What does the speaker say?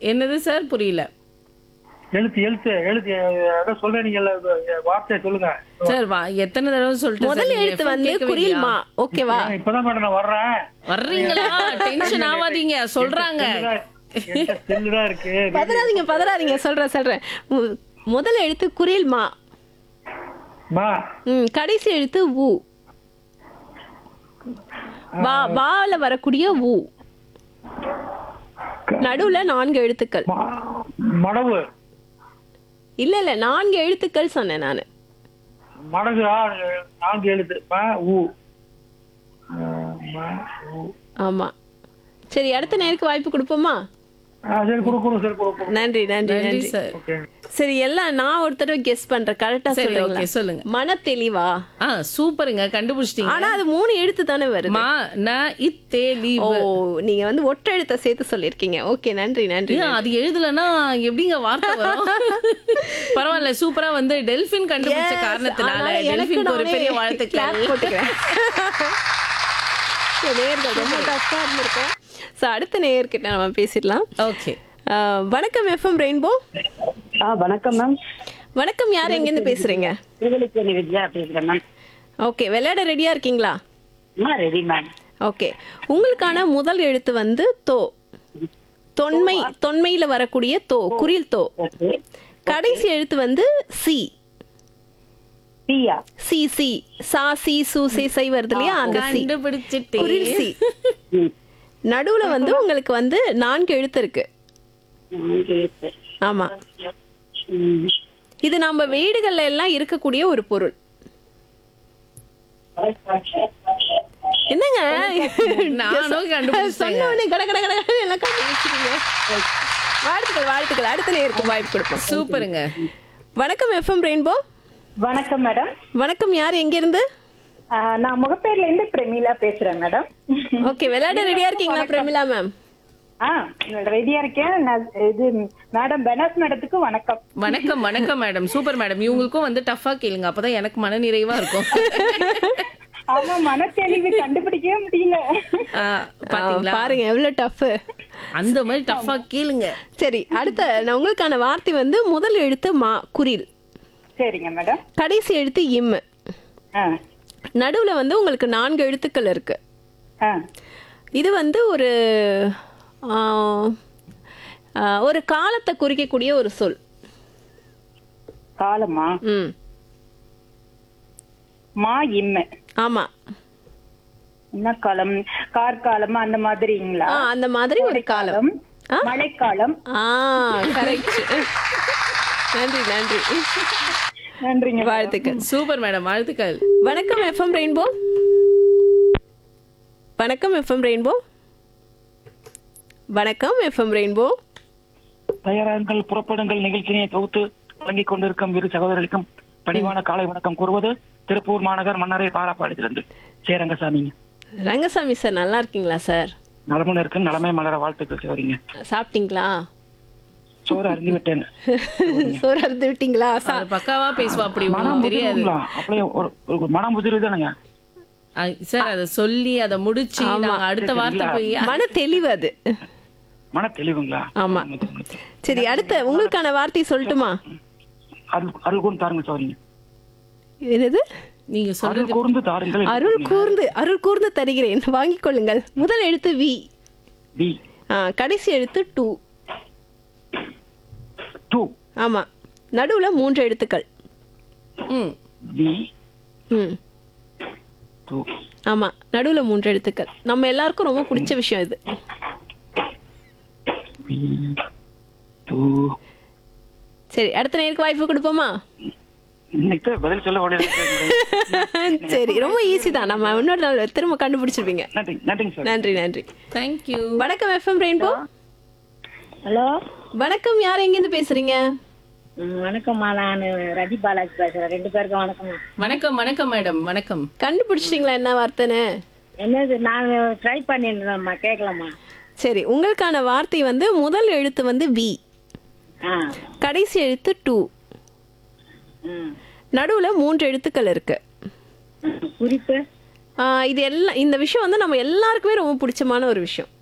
என்னது சார் புரியல எழுத்து எழுத்து எழுத்து ஏதோ சொல்றேன் நீங்க வார்த்தையை சொல்லுங்க சார் வா எத்தனை தடவை சொல்லிட்டு முதல் எழுத்து வந்து குரில் மா ஓகேவா ஏன் இப்பதான் மேடம் நான் வர்றேன் வர்றீங்களா டென்ஷன் ஆகாதீங்க சொல்றாங்க செல்லுதான் இருக்கு பதறாதீங்க பதறாதீங்க சொல்றேன் சொல்றேன் மு- முதல் எழுத்து குரில் மா மா ம் கடைசி எழுத்து ஊ வா வால வரக்கூடிய ஊ நடுவுல நான்கு எழுத்துக்கள் மா- மடவு இல்ல இல்ல நான்கு எழுத்துக்கள் சொன்னேன் நானு மடகு ஆ, நான்கு எழுத்து ம ஊ ஆ, ம, ஊ. ஆமா சரி அடுத்த நேருக்கு வாய்ப்பு கொடுப்போமா ஆ, சரி கொடு கொடு சரி கொடு கொடு நன்றி நன்றி நன்றி நன்றி சார் ஓகே சரி எல்லாம் நான் ஒரு தடவை கெஸ் பண்றேன் கரெக்டா சரி சொல்லுங்க ஓகே சொல்லுங்க மன தெளிவா ஆ சூப்பருங்க கண்டுபிடிச்சிட்டீங்க ஆனா அது மூணு எழுத்து தானே வருது மா ந இத்தே ஓ லீவ் நீங்க வந்து ஒற்றை எழுத்த சேர்த்து சொல்லிருக்கீங்க ஓகே நன்றி நன்றி ஏன் அது எழுதலன்னா எப்படிங்க வார்த்தை வரும் பரவாயில்ல சூப்பரா வந்து டெல்பின் கண்டுபிடிச்ச Yes, காரணத்தினால அதனால எனக்கு டெல்பின் ஒரு நானே பெரிய clap வாழ்த்துக்கள் போட்டுக்கிறேன் சரி, நேயர்கள் ரொம்ப டஃப்பா இருந்திருக்கும் ஸோ அடுத்த நேயர்கிட்ட நம்ம பேசிடலாம் ஓகே அஹ், வணக்கம் எஃப்எம் ரெயின்போ ஆ வணக்கம் மேம் வணக்கம் யார் எங்கேருந்து பேசுறீங்க திருவள்ளிக்கேணி வித்யா பேசுகிறேன் மேம் ஓகே விளையாட ரெடியா இருக்கீங்களா ஆ ரெடி மேம் ஓகே உங்களுக்கான முதல் எழுத்து வந்து தோ தொன்மை தொன்மையில வரக்கூடிய தோ குரில் தோ ஓகே கடைசி எழுத்து வந்து சி பியா சி சி சா சி சு சி சை வருது இல்லையா அந்த சி கண்டுபிடிச்சிட்டே குரில் சி ம் நடுவுல வந்து உங்களுக்கு வந்து நான்கு எழுத்து இருக்கு நான்கு எழுத்து. ஆமா ம். இது நம்ம வீடுகள்ல எல்லாம் இருக்கக்கூடிய ஒரு பொருள் என்னங்க நானும் கண்டுபிடிச்சேங்க சொன்ன உடனே கட கட கட கடன்னு எல்லாம் கண்டுபிடிச்சிட்டீங்க வாழ்த்துக்கள் வாழ்த்துக்கள் அடுத்த நேருக்கு வாய்ப்பு கொடுப்போம் சூப்பருங்க வணக்கம் எஃப்எம் ரெயின்போ வணக்கம் மேடம் வணக்கம் யார் எங்க இருந்து ஆ, நான் முகப்பேர்ல இருந்து பிரமிளா பேசுறேன் மேடம் ஓகே விளையாட ரெடியா இருக்கீங்களா பிரமிளா மேம் ஆ ரெடியா இருக்கேன் நான் இது மேடம் பெனாஸ் மேடத்துக்கு வணக்கம் வணக்கம் வணக்கம் மேடம் சூப்பர் மேடம் இவங்களுக்கும் வந்து டஃபா கேளுங்க அப்பதான் எனக்கு மன நிறைவா இருக்கும் ஆமா மனத்தெளிவு கண்டுபிடிக்கவே முடியல ஆ, பாத்தீங்களா பாருங்க எவ்வளவு டஃப் அந்த மாதிரி டஃபா கேளுங்க சரி அடுத்த நான் உங்களுக்கான வார்த்தை வந்து முதல் எழுத்து மா குரில் சரிங்க மேடம் கடைசி எழுத்து இம் ஆ நடுவுல வந்து உங்களுக்கு நான்கு எழுத்துக்கள் இருக்கு ஆ இது வந்து ஒரு ஆ, ஆ, ஒரு காலத்தை குறிக்கக்கூடிய ஒரு சொல் காலமா ம் மா இம்ம ஆமா என்ன காலம் கார்காலம் அந்த மாதிரிங்களா ஆ அந்த மாதிரி ஒரு காலம் ஆ? மழைக்காலம் ஆ கரெக்ட் நன்றி நன்றி நன்றிங்க வாழ்த்துக்கள் சூப்பர் மேடம் வாழ்த்துக்கள் வணக்கம் எஃப்எம் ரெயின்போ வணக்கம் எஃப்எம் ரெயின்போ வணக்கம் எஃப்எம் ரெயின்போ தயாராங்கள் புறப்படுங்கள் நிகழ்ச்சியை தொகுத்து வழங்கிக் கொண்டிருக்கும் இரு சகோதரர்களுக்கும் பணிவான காலை வணக்கம் கூறுவது திருப்பூர் மாநகர் மன்னரை பாராப்பாடிலிருந்து சேரங்கசாமிங்க ரங்கசாமி சார் நல்லா இருக்கீங்களா சார் நலமுடன் இருக்கு நலமே மலர வாழ்த்துக்கள் சிவரிங்க சாப்பிட்டீங்களா சோறு அறிந்து விட்டேன் சோறு அறுத்து விட்டீங்களா சா- அது பக்காவா பேசுவா அப்படி மனம் உங்களுக்கு தெரியாது முதிருங்களா அப்படியே ஒரு ஒரு மனம் முதிருதானுங்க ஆ, சார் அத சொல்லி அத முடிச்சு நாங்க அடுத்த வார்த்தை போய் மன தெளிவு அது மன தெளிவுங்களா ஆமா சரி அடுத்த உங்களுக்கான வார்த்தை சொல்லட்டுமா அருள் அருள் கூர்ந்து தாருங்க சோரிங்க என்னது நீங்க சொல்றது அருள் கூர்ந்து தாருங்கள் அருள் கூர்ந்து அருள் கூர்ந்து தருகிறேன் வாங்கிக் கொள்ளுங்கள் முதல் எழுத்து வி வி ஆ, கடைசி எழுத்து டூ டூ ஆமா நடுவுல மூன்று எழுத்துக்கள் ம் வி ம் டூ ஆமா நடுவுல மூன்று எழுத்துக்கள் நம்ம எல்லாருக்கும் ரொம்ப பிடிச்ச விஷயம் இது வி டூ சரி அடுத்த நேருக்கு வாய்ப்பு கொடுப்போமா இன்னைக்கு தான் பதில் சொல்ல ஓடி சரி ரொம்ப ஈஸி தான் நம்ம இன்னொரு நாள் திரும்ப கண்டுபிடிச்சிருப்பீங்க நன்றி நன்றிங்க சார் நன்றி நன்றி தேங்க்யூ வணக்கம் எஃப்எம் ரெயின்போ ஹலோ வணக்கம் யார் எங்கேருந்து பேசுறீங்க ம், வணக்கம்மா நான் ரதி பாலாஜி பேசுறேன் ரெண்டு பேருக்கும் வணக்கம்மா வணக்கம் வணக்கம் மேடம் வணக்கம் கண்டுபிடிச்சிட்டீங்களா என்ன வார்த்தைன்னு என்னது நான் ட்ரை பண்ணிருந்தேன்மா கேட்கலாமா சரி உங்களுக்கான வார்த்தை வந்து முதல் எழுத்து வந்து வி ஆ கடைசி எழுத்து டூ ம் நடுவுல மூன்று எழுத்துக்கள் இருக்கு குறிப்பு ஆ, இது எல்லாம் இந்த விஷயம் வந்து நம்ம எல்லாருக்குமே ரொம்ப பிடிச்சமான ஒரு விஷயம்